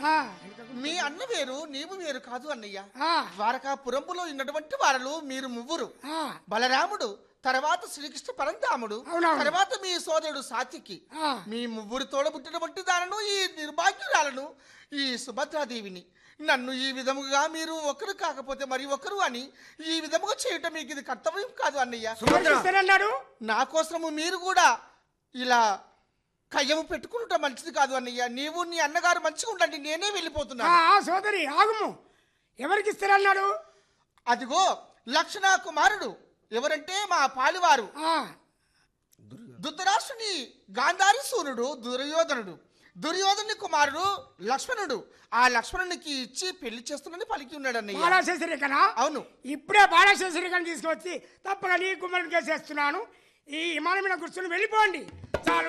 ఆ, మీ అన్న వేరు నీవు వేరు కాదు అన్నయ్య ఆ, ద్వారకాపురంలో ఉన్నటువంటి వారలు మీరు ముగ్గురు ఆ, బలరాముడు తర్వాత శ్రీకృష్ణ పరంధాముడు అవునవును. తర్వాత మీ సోదరుడు సాత్వికి ఆ. మీ ముగ్గురు తోడబుట్టినటువంటి దానను ఈ నిర్భాగ్యురాలను ఈ సుభద్రాదేవిని నన్ను ఈ విధముగా మీరు ఒకరు కాకపోతే మరి ఒకరు అని ఈ విధముగా చేయటం మీకు ఇది కర్తవ్యం కాదు అన్నయ్య ఎవరికి ఇస్తానన్నాడు నా కోసము మీరు కూడా ఇలా కయ్యము పెట్టుకుంటా మంచిది కాదు అన్నయ్య నీవు నీ అన్నగారు మంచిగా ఉండండి నేనే ఆ, వెళ్ళిపోతున్నాను ఆ, సోదరి ఆగుము ఎవరికి ఇస్తానన్నాడు అదిగో లక్షణ కుమారుడు ఎవరంటే మా పాలివారు ఆ, ధృతరాష్ట్రుని గాంధారి సూర్యుడు దుర్యోధనుడు దుర్యోధనుని కుమారుడు లక్ష్మణుడు ఆ లక్ష్మణునికి ఇచ్చి పెళ్లి చేస్తున్నని పలికి ఉన్నాడు అన్నయ్య బాలాశేషరికనా అవును ఇప్పుడే బాలాశేషరికను తీసుకొచ్చి తప్పగా నీ కుమారుడికి చేస్తున్నాను ఈ విమానం మీద కూర్చొని వెళ్ళిపోండి చాలు